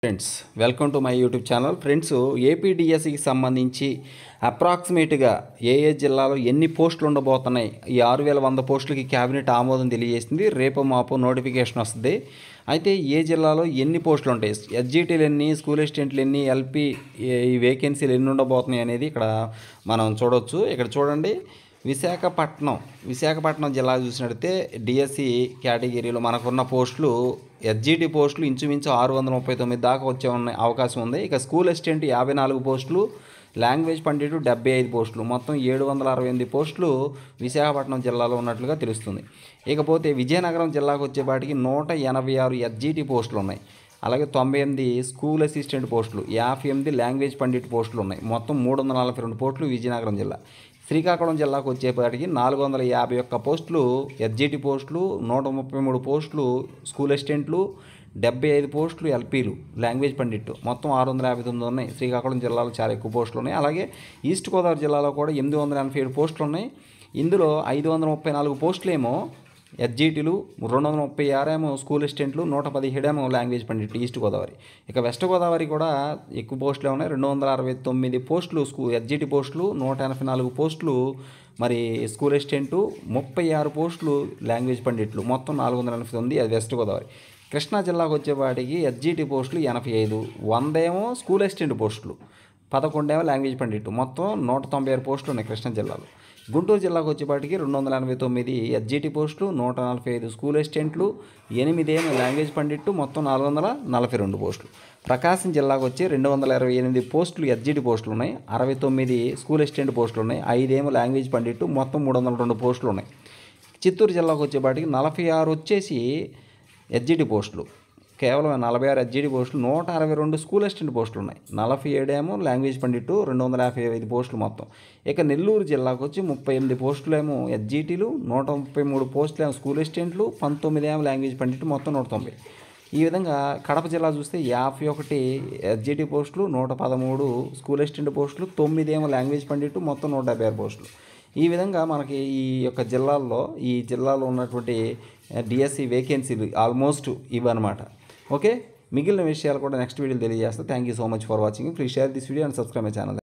friends welcome to my YouTube channel friends ఏపీడిఎస్సికి సంబంధించి అప్రాక్సిమేట్గా ఏ ఏ జిల్లాలో ఎన్ని పోస్టులు ఉండబోతున్నాయి ఈ ఆరు వేల వంద పోస్టులకి క్యాబినెట్ ఆమోదం తెలియజేసింది రేపు మాపు నోటిఫికేషన్ వస్తుంది అయితే ఏ జిల్లాలో ఎన్ని పోస్టులు ఉంటాయి ఎస్జిటీలు ఎన్ని స్కూల్ అసిస్టెంట్లు ఎన్ని ఎల్పి ఈ వేకెన్సీలు ఎన్ని ఉండబోతున్నాయి అనేది ఇక్కడ మనం చూడొచ్చు ఇక్కడ చూడండి విశాఖపట్నం విశాఖపట్నం జిల్లా చూసినట్టయితే డిఎస్సి కేటగిరీలో మనకున్న పోస్టులు ఎస్జిటి పోస్టులు ఇంచుమించు ఆరు వందల ముప్పై తొమ్మిది దాకా వచ్చే ఉన్న అవకాశం ఉంది ఇక స్కూల్ అసిస్టెంట్ యాభై నాలుగు పోస్టులు లాంగ్వేజ్ పండిట్ డెబ్బై ఐదు పోస్టులు మొత్తం ఏడు వందల అరవై ఎనిమిది పోస్టులు విశాఖపట్నం జిల్లాలో ఉన్నట్లుగా తెలుస్తుంది ఇకపోతే విజయనగరం జిల్లాకు వచ్చేపాటికి నూట ఎనభై ఆరు ఎస్జిటి పోస్టులు ఉన్నాయి అలాగే తొంభై ఎనిమిది స్కూల్ అసిస్టెంట్ పోస్టులు యాభై ఎనిమిది లాంగ్వేజ్ పండిట్ పోస్టులు ఉన్నాయి మొత్తం మూడు వందల నలభై రెండు పోస్టులు విజయనగరం జిల్లా శ్రీకాకుళం జిల్లాకు వచ్చేపాటికి నాలుగు వందల యాభై ఒక్క పోస్టులు ఎస్జిటి పోస్టులు నూట ముప్పై మూడు పోస్టులు స్కూల్ అసిస్టెంట్లు డెబ్బై ఐదు పోస్టులు ఎల్పీలు లాంగ్వేజ్ పండిట్ మొత్తం ఆరు వందల యాభై తొమ్మిది ఉన్నాయి శ్రీకాకుళం జిల్లాలో చాలా ఎక్కువ పోస్టులు ఉన్నాయి అలాగే ఈస్ట్ గోదావరి జిల్లాలో కూడా ఎనిమిది వందల ఎనభై ఏడు పోస్టులు ఉన్నాయి ఇందులో ఐదు వందల ముప్పై నాలుగు పోస్టులేమో ఎస్జిటీలు రెండు వందల ముప్పై ఆరేమో స్కూల్ అసిస్టెంట్లు నూట పదిహేడేమో లాంగ్వేజ్ పండిట్ ఈస్ట్ గోదావరి ఇక వెస్ట్ గోదావరి కూడా ఎక్కువ పోస్టులే ఉన్నాయి రెండు వందల అరవై తొమ్మిది పోస్టులు స్కూ ఎస్జిటి పోస్టులు నూట ఎనభై నాలుగు పోస్టులు మరి స్కూల్ అసిస్టెంటు ముప్పై ఆరు పోస్టులు లాంగ్వేజ్ పండిట్లు మొత్తం నాలుగు వందల ఎనభై తొమ్మిది అది వెస్ట్ గోదావరి కృష్ణా జిల్లాకు వచ్చేవాటికి ఎస్జిటి పోస్టులు ఎనభై ఐదు వందేమో స్కూల్ అసిస్టెంట్ పోస్టులు పదకొండేమో లాంగ్వేజ్ పండిట్ మొత్తం నూట తొంభై ఆరు పోస్టులు ఉన్నాయి కృష్ణా జిల్లాలో గుంటూరు జిల్లాకు వచ్చేపాటికి రెండు వందల ఎనభై తొమ్మిది ఎస్జిటి పోస్టులు నూట నలభై ఐదు స్కూల్ అసిస్టెంట్లు ఎనిమిదేమో లాంగ్వేజ్ పండిట్టు మొత్తం నాలుగు వందల నలభై రెండు పోస్టులు ప్రకాశం జిల్లాకు వచ్చి రెండు వందల ఇరవై ఎనిమిది పోస్టులు ఎస్జిటి పోస్టులు ఉన్నాయి అరవై తొమ్మిది స్కూల్ అసిస్టెంట్ పోస్టులు ఉన్నాయి ఐదేమో లాంగ్వేజ్ పండిట్టు మొత్తం మూడు వందల రెండు పోస్టులు ఉన్నాయి చిత్తూరు జిల్లాకు వచ్చేపాటికి నలభై ఆరు వచ్చేసి ఎస్జిటి పోస్టులు కేవలం నలభై ఆరు ఎస్జిటి పోస్టులు నూట అరవై రెండు స్కూల్ అసిస్టెంట్ పోస్టులు ఉన్నాయి నలభై ఏడేమో లాంగ్వేజ్ పండిట్టు రెండు వందల యాభై ఐదు పోస్టులు మొత్తం ఇక నెల్లూరు జిల్లాకు వచ్చి ముప్పై ఎనిమిది పోస్టులేమో ఎస్జిటీలు నూట ముప్పై మూడు పోస్టులు ఏమో స్కూల్ అసిస్టెంట్లు పంతొమ్మిది ఏమో లాంగ్వేజ్ పండిట్టు మొత్తం నూట తొంభై ఈ విధంగా కడప జిల్లా చూస్తే యాభై ఒకటి ఎస్జిటి పోస్టులు నూట పదమూడు స్కూల్ అసిస్టెంట్ పోస్టులు తొమ్మిది ఏమో లాంగ్వేజ్ పండిట్టు మొత్తం నూట డెబ్బై ఆరు పోస్టులు ఈ విధంగా మనకి ఈ యొక్క జిల్లాల్లో ఈ జిల్లాలో ఉన్నటువంటి డిఎస్సి వేకెన్సీలు ఆల్మోస్ట్ ఇవన్నమాట ఓకే మిగిలిన విషయాలు కూడా నెక్స్ట్ వీడియోలో తెలియజేస్తా thank you so much for watching please share this video and subscribe my channel